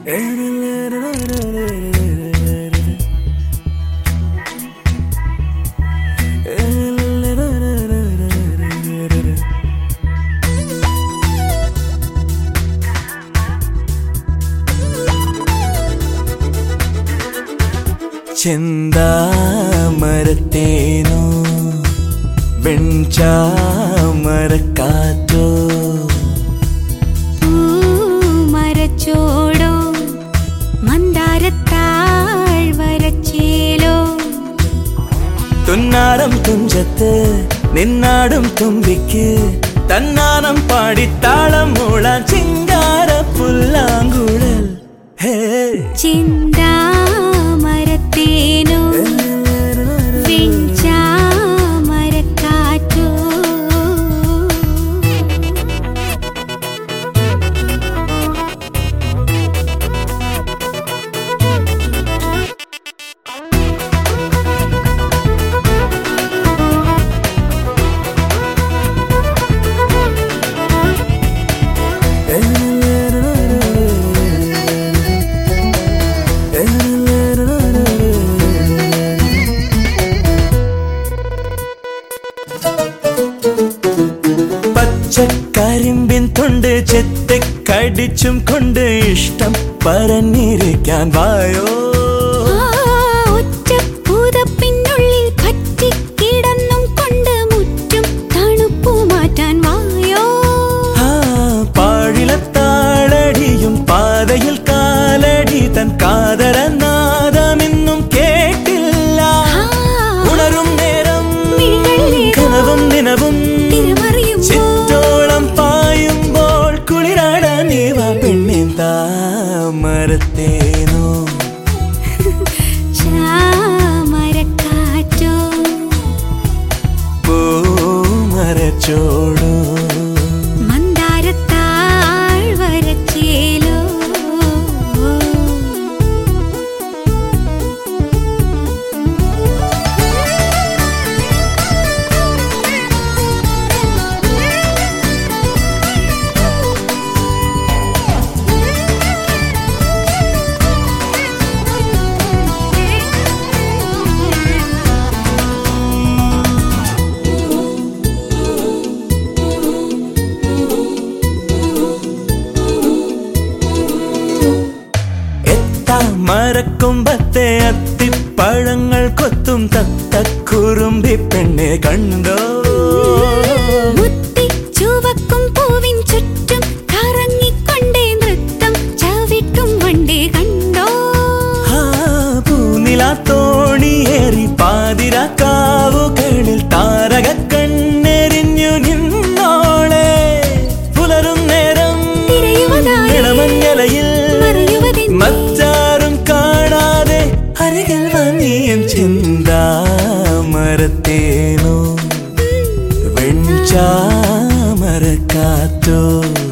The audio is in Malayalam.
ചെന്താമരത്തേനോ വെൺചാമരക്കാറ്റോ മരച്ചോടോ മന്ദാരത്താൾ വരച്ചേലോ തുന്നാരം തുഞ്ചത്ത് നിന്നാടും തുമ്പിക്ക് തന്നാനം പാടിത്താളം മൂളാൻ ചിങ്കാര പുല്ലാങ്കുഴൽ ഹേ ചിന്താമരത്തേനോ വെഞ്ചാമരക്കാറ്റോ പച്ചക്കരിമ്പിൻ തൊണ്ട് ചെത്തിക്കടിച്ചും കൊണ്ട് ഇഷ്ടം പറഞ്ഞിരിക്കാൻ വായോ ഒറ്റപ്പൂതപ്പിനുള്ളിൽ പറ്റിക്കിടന്നും കൊണ്ട് മുറ്റും തണുപ്പു മാറ്റാൻ വായോ ആ പാഴിലത്താളടിയും പാതയിൽ കാലടി തൻ കാതരനാദമിന്നും കേട്ടില്ല ഉണരും നേരം കനവും നിനവും ചിറ്റോളം പായുമ്പോൾ കുളിരാടാൻ നീവ പെണ്ണിൻ താമരത്തേനോ ചാമരക്കാറ്റോ പൂമരച്ചോടോ മന്ദാരത്താൾ വരച്ചേലോ എത്താ മരക്കൊമ്പത്തെ അത്തിപ്പഴങ്ങൾ കൊത്തും തത്തക്കുറുമ്പി പെണ്ണെ കണ്ടോ മുത്തി ചുവക്കും പൂവിൻ ചുറ്റും കറങ്ങിക്കൊണ്ടേ നൃത്തം ചവിട്ടും വണ്ടേ കണ്ടോ ആ പൂനിലാത്തോണിയേറി പാതിരാക്കാവുകളിൽ താരക കണ്ണെറിഞ്ഞു നിന്നോളെ പുലരും നേരം തിരയുവതായി ഇളമഞ്ഞലയിൽ മറയുവതെന്തേ? മറ്റാരും കാണാതെ അരികിൽ വന്നിയും ചിന്താമരത്തേനോ വെൺചാമരക്കാറ്റോ